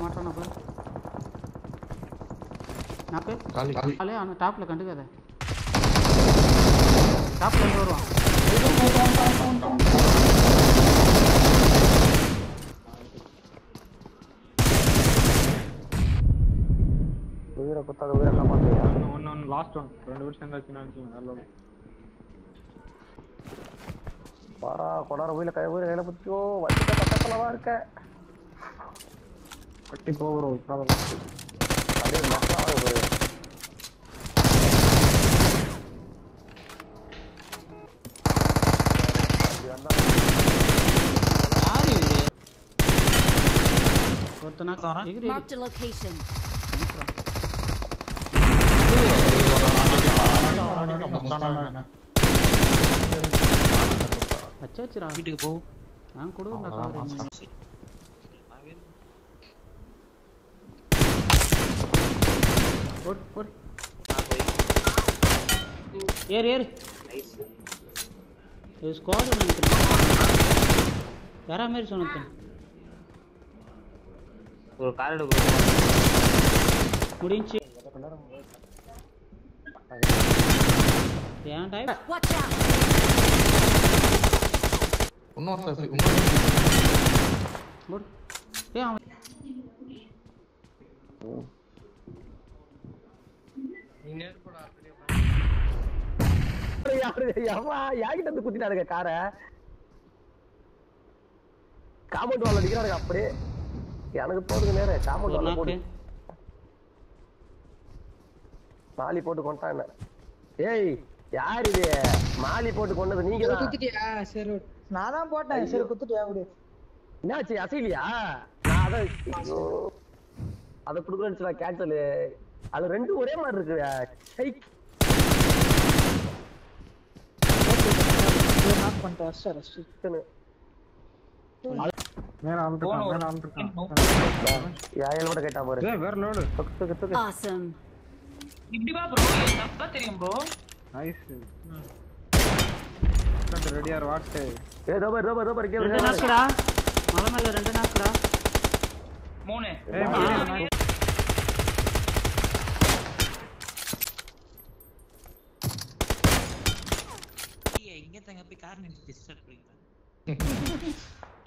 மாட்டானா பாரு நாக்கு காலி காலி ஆளே ஆனால் டாப்பில் கண்டுக்காத டாப்பில் எங்கே வருவான் உயிரை குத்தாத உயிரை காப்பாத்துறியா ஒன்னு ஒன்னு லாஸ்ட் ஒன் ரெண்டு பேரும் சேர்ந்தாச்சுன்னா நல்ல வாடா கொடார உயிரை கை உயிரை கையில புத்தியோ வச்சுக்க பக்கத்துலவா இருக்க கட்டி போகிறோம் அப்படியே மசாலா ஒரு அப்படி வந்தா யாரு இது ஒருத்தனா எகிரி Marked a location. வச்சு வச்சுரா வீட்டுக்கு போ நான் கொடுங்க கவர் போடு போடு ஏறு ஏறு இது ஸ்குவாடு நினைக்கிறேன் வேற மாதிரி சொன்னேன் ஒரு கார் எடுக்க முடிஞ்சு ஏன் டைம் Watch out! இன்னொரு சார் இன்னொரு போடு ஏன் அவன் யாரு எவா யாகிட்ட வந்து குத்திட்டாருங்க காரை காம்பவுண்ட் வால் அடிக்கிறாருங்க அப்படியே எனக்கு போடுங்க நேரம் காம்பவுண்ட் ஒரு வால் போடு நாக்கு மாலி போட்டு கொண்டான் என்ன ஏய் யார் இது மாலி போட்டு கொண்டது நீங்க தான் குத்துட்டியா சரி நான் தான் போட்டேன் சரி குத்துட்டியா அப்படி என்னாச்சு அசைலியா நான் அதை ஐயோ. அதை கொடுக்குறேன்னு நான் கேன்சல் அது ரெண்டும் ஒரே மாதிரி இருக்கு ஐ, நாக் பண்ணிட்டேன் அஷ்டா அஷ்டு சிக்கனு. மேல ஆம்பிட்டான் மேல ஆம்பிட்டான் என் ஹெல்மெட்ட கேட்டா பாரு ஏய் வேற லோடு துக்கு, துக்கு, துக்கு. Awesome. இப்படி வா ப்ரோ தப்பா தெரியும் ப்ரோ நைஸ் ரெடியா வாட்டு ஏய், இதோ பாரு, இதோ பாரு, இதோ பாரு, இங்கே ரெண்டு பாரு. நாக்குடா மலை மேல ரெண்டு நாக்குடா மூணு ஏய் ஆ. இங்க தங்க போய் கார் நிறுத்தி ஸ்டார்ட் பண்ணிக்கிறேன்